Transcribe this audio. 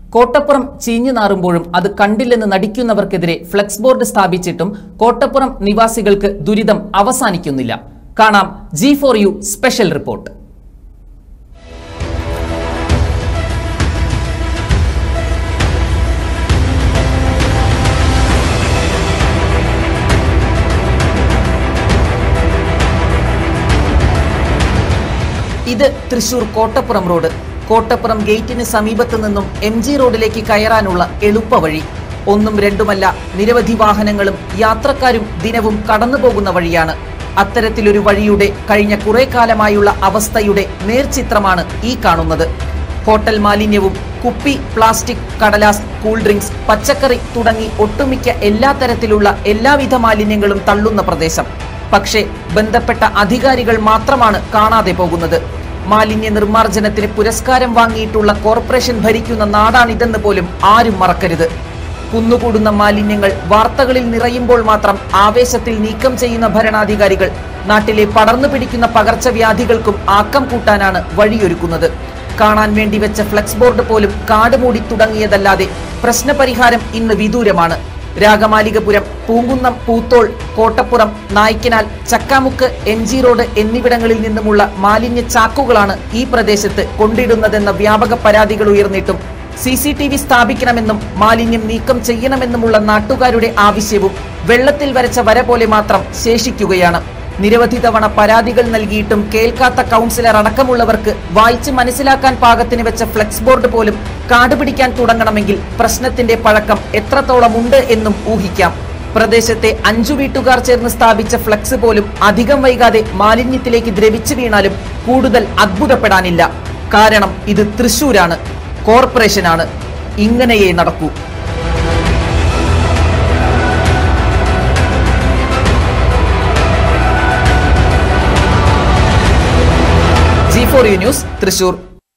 കോട്ടപ്പുറം ചീഞ്ഞു നാറുമ്പോഴും അത് കണ്ടില്ലെന്ന് നടിക്കുന്നവർക്കെതിരെ ഫ്ലെക്സ് ബോർഡ് സ്ഥാപിച്ചിട്ടും കോട്ടപ്പുറം നിവാസികൾക്ക് ദുരിതം അവസാനിക്കുന്നില്ല കാണാം G four U special report ഇത് തൃശൂർ കോട്ടപ്പുറം റോഡ് കോട്ടപ്പുറം ഗേറ്റിന് സമീപത്ത് നിന്നും എം ജി റോഡിലേക്ക് കയറാനുള്ള എളുപ്പവഴി ഒന്നും രണ്ടുമല്ല നിരവധി വാഹനങ്ങളും യാത്രക്കാരും ദിനവും കടന്നുപോകുന്ന വഴിയാണ് അത്തരത്തിലൊരു വഴിയുടെ കഴിഞ്ഞ കുറെ കാലമായുള്ള അവസ്ഥയുടെ നേർചിത്രമാണ് ഈ കാണുന്നത് ഹോട്ടൽ മാലിന്യവും കുപ്പി പ്ലാസ്റ്റിക് കടലാസ് കൂൾ ഡ്രിങ്ക്സ് പച്ചക്കറി തുടങ്ങി ഒട്ടുമിക്ക എല്ലാ തരത്തിലുള്ള എല്ലാവിധ മാലിന്യങ്ങളും തള്ളുന്ന പ്രദേശം പക്ഷേ ബന്ധപ്പെട്ട അധികാരികൾ മാത്രമാണ് കാണാതെ പോകുന്നത് മാലിന്യ നിർമ്മാർജ്ജനത്തിന് പുരസ്കാരം വാങ്ങിയിട്ടുള്ള കോർപ്പറേഷൻ ഭരിക്കുന്ന നാടാണിതെന്ന് പോലും ആരും മറക്കരുത് കുന്നുകൂടുന്ന മാലിന്യങ്ങൾ വാർത്തകളിൽ നിറയുമ്പോൾ മാത്രം ആവേശത്തിൽ നീക്കം ചെയ്യുന്ന ഭരണാധികാരികൾ നാട്ടിലെ പടർന്നു പിടിക്കുന്ന പകർച്ചവ്യാധികൾക്കും ആക്കം കൂട്ടാനാണ് വഴിയൊരുക്കുന്നത് കാണാൻ വേണ്ടി വെച്ച ഫ്ലെക്സ് ബോർഡ് പോലും കാടുമൂടി തുടങ്ങിയതല്ലാതെ പ്രശ്നപരിഹാരം ഇന്ന് വിദൂരമാണ് Ragamalikapuram Poonkunnam Poothole Kottappuram Naikkanal Chakkamukku M G road എന്നിവിടങ്ങളിൽ നിന്നുമുള്ള മാലിന്യ ചാക്കുകളാണ് ഈ പ്രദേശത്ത് കൊണ്ടിടുന്നതെന്ന വ്യാപക പരാതികൾ ഉയർന്നിട്ടും സി സി ടി വി സ്ഥാപിക്കണമെന്നും മാലിന്യം നീക്കം ചെയ്യണമെന്നുമുള്ള നാട്ടുകാരുടെ ആവശ്യവും വെള്ളത്തിൽ വരച്ച വര പോലെ മാത്രം ശേഷിക്കുകയാണ് നിരവധി തവണ പരാതികൾ നൽകിയിട്ടും കേൾക്കാത്ത കൗൺസിലർ അടക്കമുള്ളവർക്ക് വായിച്ച് മനസ്സിലാക്കാൻ പാകത്തിന് വെച്ച ഫ്ലെക്സ് ബോർഡ് പോലും കാടുപിടിക്കാൻ തുടങ്ങണമെങ്കിൽ പ്രശ്നത്തിന്റെ പഴക്കം എത്രത്തോളം ഉണ്ട് എന്നും ഊഹിക്കാം പ്രദേശത്തെ അഞ്ചു വീട്ടുകാർ ചേർന്ന് സ്ഥാപിച്ച ഫ്ലെക്സ് പോലും അധികം വൈകാതെ മാലിന്യത്തിലേക്ക് ദ്രവിച്ചു വീണാലും കൂടുതൽ അത്ഭുതപ്പെടാനില്ല കാരണം ഇത് തൃശൂരാണ് കോർപ്പറേഷനാണ് ഇങ്ങനെയേ നടക്കൂ G four U news Thrissur